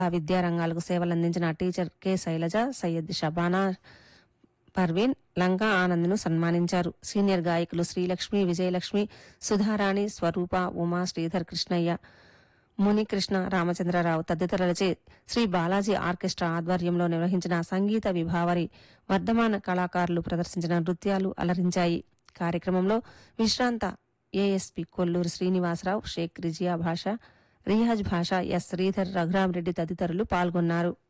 విద్యారంగాలకు సేవలందించిన teacher K Sailaja Syed Shabana Parveen Lanka ఆనంద్ను సన్మానించారు సీనియర్ గాయకులు శ్రీలక్ష్మి విజయలక్ష్మి సుధారాణి స్వరూప ఉమా శ్రీధర్ కృష్ణయ్య మునికృష్ణ రామచంద్రరావు తదితరులచే శ్రీ బాలాజీ ఆర్కెస్ట్రా ఆధ్వర్యంలో నిర్వహించిన సంగీత విభావరి వర్ధమాన కళాకారులు ప్రదర్శించిన నృత్యాలు అలరించాయి కార్యక్రమంలో విశ్రాంత ఏఎస్పి కొల్లూరు శ్రీనివాసరావు షేక్ రిజియా భాష రియాజ్ భాష ఎస్ శ్రీధర్ రఘురామరెడ్డి తదితరులు పాల్గొన్నారు